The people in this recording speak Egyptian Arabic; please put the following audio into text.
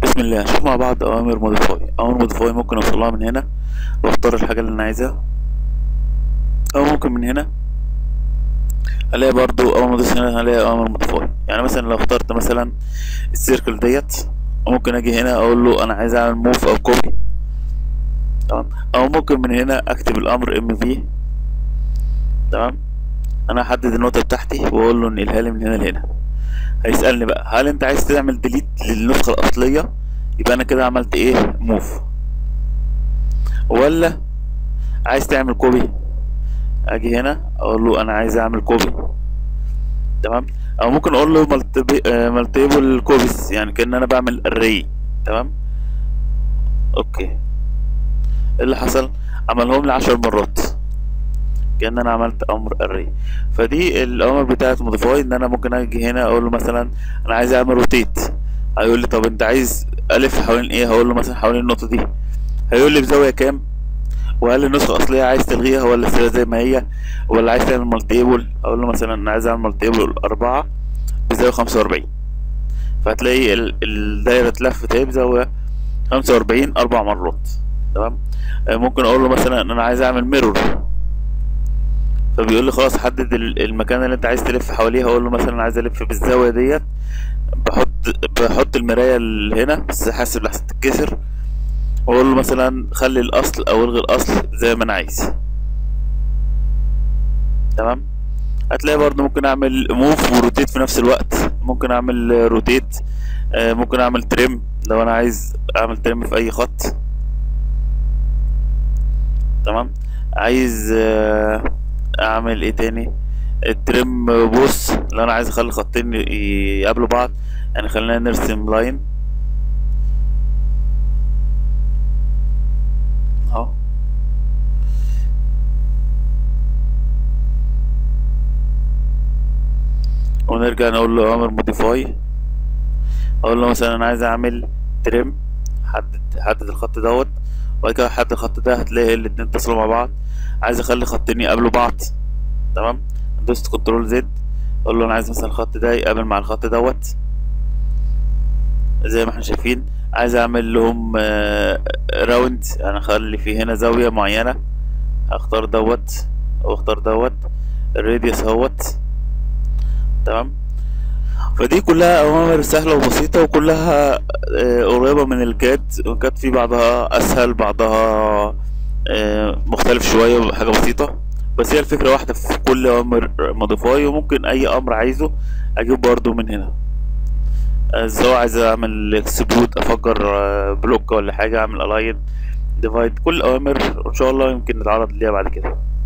بسم الله نشوف مع بعض اوامر موديفاي اوامر موديفاي ممكن اوصلها من هنا واختار الحاجه اللي انا عايزها او ممكن من هنا الاقي برضو اول ما ادوس هنا هلاقي اوامر موديفاي يعني مثلا لو اخترت مثلا السيركل ديت ممكن اجي هنا اقول له انا عايز اعمل موف او كوبي تمام او ممكن من هنا اكتب الامر ام في تمام انا احدد النقطه بتاعتي واقول له انقلها لي من هنا لهنا هيسالني بقى هل انت عايز تعمل ديليت للنسخه الاصليه يبقى انا كده عملت ايه موف ولا عايز تعمل كوبي اجي هنا اقول له انا عايز اعمل كوبي تمام او ممكن اقول له مالتيبل كوبيز يعني كان انا بعمل اري تمام اوكي ايه اللي حصل عملهم لي عشر مرات كان انا عملت امر اري فدي الاوامر بتاعت موديفاي ان انا ممكن اجي هنا اقول له مثلا انا عايز اعمل روتيت هيقول لي طب انت عايز الف حوالين ايه هقول له مثلا حوالين النقطه دي هيقول لي بزاويه كام وهل النسخه الاصليه عايز تلغيها ولا تسيبها زي ما هي ولا عايز تعمل مالتيبل اقول له مثلا انا عايز اعمل مالتيبل أربعة بزاويه خمسة وأربعين فهتلاقي الدايره اتلفت اهي بزاويه خمسة وأربعين اربع مرات تمام ممكن اقول له مثلا انا عايز اعمل ميرور فبيقول لي خلاص حدد المكان اللي انت عايز تلف حواليه هقول له مثلا عايز الف بالزاويه ديت بحط بحط المرايه اللي هنا بس حاسب لحسن تتكسر واقول له مثلا خلي الاصل او الغي الاصل زي ما انا عايز تمام هتلاقي برضه ممكن اعمل موف وروتيت في نفس الوقت ممكن اعمل روتيت ممكن اعمل تريم لو انا عايز اعمل تريم في اي خط تمام عايز اعمل ايه تاني التريم بص لو انا عايز اخلي خطين يقابلوا بعض يعني خلينا نرسم لاين اهو ونرجع نقول له اوامر موديفاي اقول له مثلا انا عايز اعمل تريم حدد حدد الخط دوت وبعد كده حدد الخط ده هتلاقي الاتنين اتصلوا مع بعض عايز اخلي خطين يقابلوا بعض تمام دوست كنترول زد اقول له انا عايز مثلا الخط ده يقابل مع الخط دوت زي ما احنا شايفين عايز اعمل لهم راوند انا اخلي في هنا زاوية معينة هختار دوت واختار دوت الراديوس اهوت تمام فدي كلها اوامر سهلة وبسيطة وكلها قريبة من الكاد وكانت في بعضها اسهل بعضها مختلف شوية حاجة بسيطة بس هي الفكرة واحدة في كل امر موديفاي وممكن اي امر عايزه اجيب برضو من هنا سواء عايز اعمل اكسبلود افجر بلوك ولا حاجة اعمل الاين ديفايد كل الاوامر ان شاء الله يمكن نتعرض ليها بعد كده